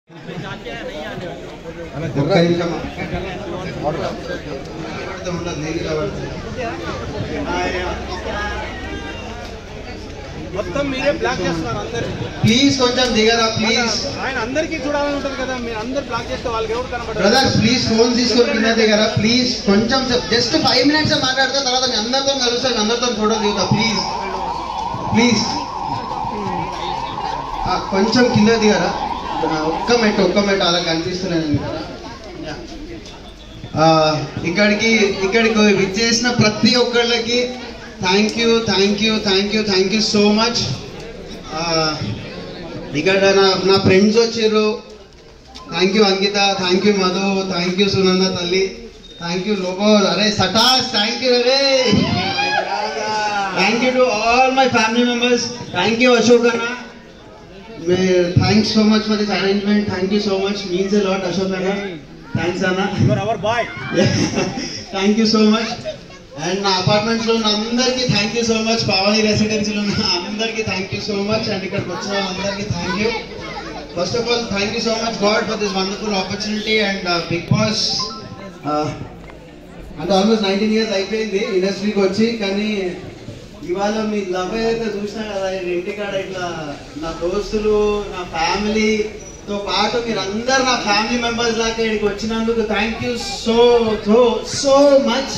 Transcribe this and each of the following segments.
ఒక్క నిమిషం ఉండదు నేను కాబట్టి మొత్తం మీరే బ్లాక్ చేస్తున్నారు అందరు ప్లీజ్ కొంచెం దిగరా ప్లీజ్ ఆయన అందరికీ చూడాలని ఉంటుంది కదా మీరు అందరు బ్లాక్ చేస్తే వాళ్ళకి ఎవరు కనబడరు బ్రదర్ ప్లీజ్ ఫోన్ తీసుకొని కింద దిగరా ప్లీజ్ కొంచెం జస్ట్ ఫైవ్ మినిట్స్ మాట్లాడితే తర్వాత మీ అందరితో కలుస్తాను మీ అందరితో ఫోటో దిగుతా ప్లీజ్ ప్లీజ్ కొంచెం కింద దిగరా ఆ, ఒక్క మెట్టు ఒక్క మెట్టు అలా కనిపిస్తున్నాను కదా ఆ, ఇక్కడికి ఇక్కడికి విచ్చేసిన ప్రతి ఒక్కళ్ళకి thank you thank you thank you thank you so much ఇక్కడ నా నా ఫ్రెండ్స్ వచ్చారు thank you Ankita thank you Madhu thank you Sunanda తల్లి థ్యాంక్ యూ లోగో అరే సటాస్ థ్యాంక్ యూ అరే thank you to all my family members thank you Ashok అన్న thanks so much for this arrangement thank you so much means a lot Ashok అన్న thanks అన్న you're our boy thank you so much and నా apartments లో ఉన్న అందరికీ thank you so much Pavani రెసిడెన్సీలో ఉన్న అందరికీ thank you so much and ఇక్కడికి వచ్చిన అందరికీ thank you first of all thank you so much God for this wonderful opportunity and Big Boss అంటే ఆల్మోస్ట్ నైన్టీన్ ఇయర్స్ అయిపోయింది ఇండస్ట్రీకి వచ్చి కానీ ఇవాళ మీ లవ్ ఏదైతే చూసినా కదా నేను ఇంటికాడ ఇట్లా నా దోస్తులు నా ఫ్యామిలీతో పాటు మీరు అందరు నా ఫ్యామిలీ మెంబర్స్ లాగా ఇక్కడికి వచ్చినందుకు thank you so so so much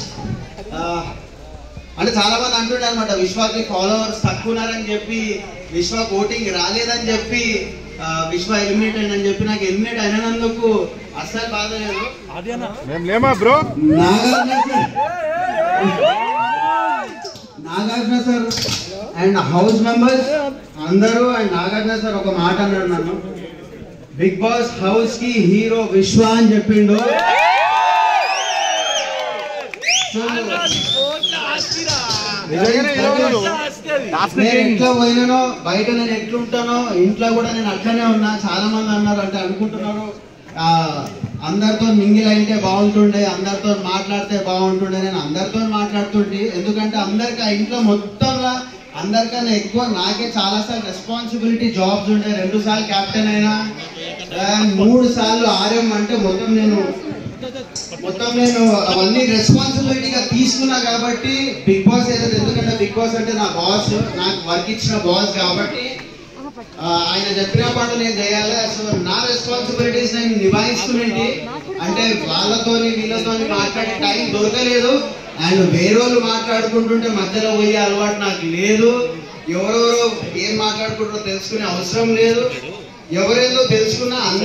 అంటే చాలా మంది అంటుండే అనమాట విశ్వాకి ఫాలోవర్స్ తక్కువ ఉన్నారని చెప్పి విశ్వ ఓటింగ్ రాలేదని చెప్పి ఆ, విశ్వ ఎలిమినేట్ అయిందని చెప్పి నాకు ఎలిమినేట్ అయినందుకు అస్సలు బాధ లేదు మేము లేమా bro Nagarjuna sir Nagarjuna sir and house members అందరూ అండ్ నాగార్జున సార్ ఒక మాట అన్నాడు నన్ను బిగ్ బాస్ హౌస్ కి హీరో విశ్వ అని చెప్పిండు So, నేను ఎట్లా పోయినానో బయట నేను ఎట్లుంటానో ఇంట్లో కూడా నేను అట్లనే ఉన్నా చాలా మంది అన్నారు అంటే అనుకుంటున్నారు ఆ, అందరితో మింగిల్ అయితే బాగుంటుండే అందరితో మాట్లాడితే బాగుంటుండే నేను అందరితో మాట్లాడుతుంటే ఎందుకంటే అందరికి ఆ ఇంట్లో మొత్తంలో అందరికన్నా ఎక్కువ నాకే చాలా సార్లు రెస్పాన్సిబిలిటీ జాబ్స్ ఉండే రెండు సార్లు కెప్టెన్ అయినా ఆ, మూడు సార్లు ఆర్ఎం అంటే మొత్తం నేను మొత్తం నేను అవన్నీ రెస్పాన్సిబిలిటీగా తీసుకున్నా కాబట్టి బిగ్ బాస్ ఏదైతే ఎందుకంటే బిగ్ బాస్ అంటే నా బాస్ నాకు వర్క్ ఇచ్చిన బాస్ కాబట్టి ఆ, ఆయన చెప్పిన పనులు నేను చేయాలి సో నా రెస్పాన్సిబిలిటీస్ నేను నిభాయిస్తుంటే అంటే వాళ్ళతోని వీళ్ళతోని మాట్లాడే టైం దొరకలేదు అండ్ వేరే వాళ్ళు మాట్లాడుకుంటుంటే మధ్యలో పోయే అలవాటు నాకు లేదు ఎవరెవరో ఏం మాట్లాడుకుంటారో తెలుసుకునే అవసరం లేదు ఎవరేందో తెలుసుకున్నా